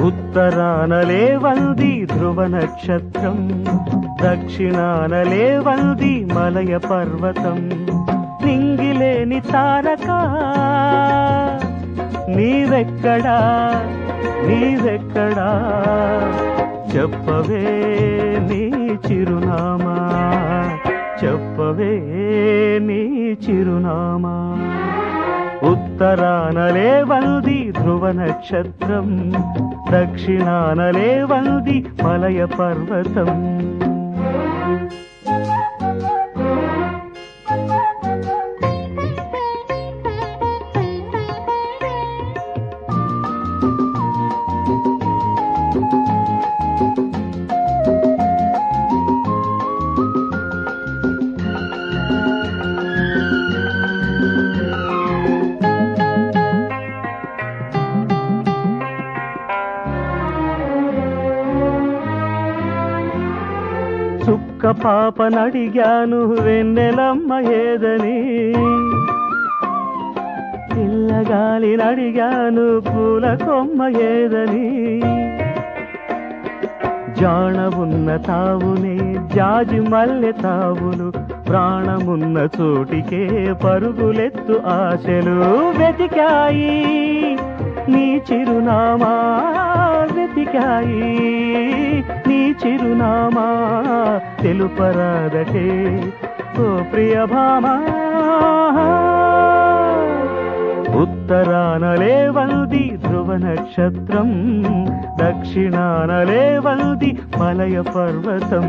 ఉత్తరానలే వంది ధ్రువ నక్షత్రం దక్షిణానలే వంది మలయ పర్వతం నింగిలేని తారక నీవెక్కడా నీవెక్కడా చెప్పవే నీ చిరునామా చెప్పవే నీ చిరునామా ఉత్తరానలే వంది ధ్రువ నక్షత్రం దక్షిణానలే వంది మలయ పర్వతం చుక్క పాపనడిగాను వెన్నెలమ్మ ఏదని పిల్లగాలినడిగాను పూల కొమ్మ ఏదని జాణ ఉన్న తావునే జాజి మల్లె తావులు ప్రాణమున్న చోటికే పరుగులెత్తు ఆశలు వెతికాయి నీ చిరునామా వెతికాయి నీ చిరునామా తెలుపరాదటే ఓ ప్రియభామా ఉత్తరానలే వంది ధ్రువ నక్షత్రం దక్షిణానలే వంది మలయ పర్వతం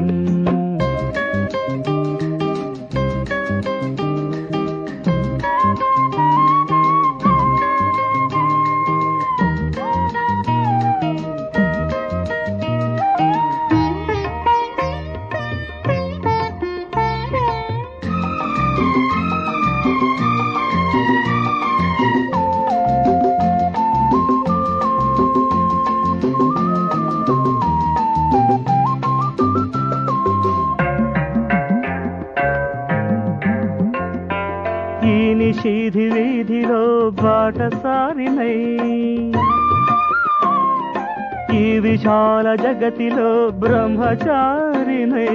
ఈ నిషీధి వీధిలో బాటసారినై ఈ విశాల జగతిలో బ్రహ్మచారినై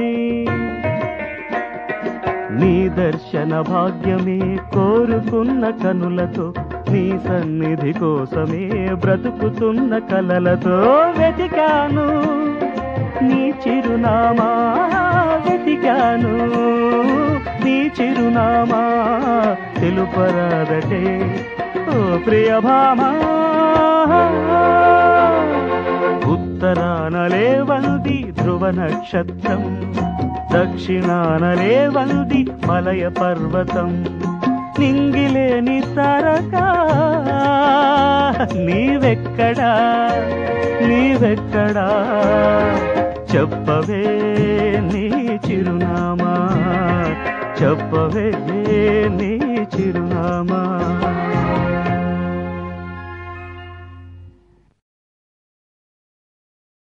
నీ దర్శన భాగ్యమే కోరుకున్న కనులతో నీ సన్నిధి కోసమే బ్రతుకుతున్న కలలతో వెతికాను నీ చిరునామా వెతికాను నీ చిరునామా తెలుపరాదటే ఓ ప్రియభామా ఉత్తరానలే వంది ధ్రువ నక్షత్రం దక్షిణానలే వంది మలయ పర్వతం నింగిలేని తారక నీవెక్కడా నీవెక్కడా చెప్పవే నీ చిరునామా చెప్పవే నీ చిరునామా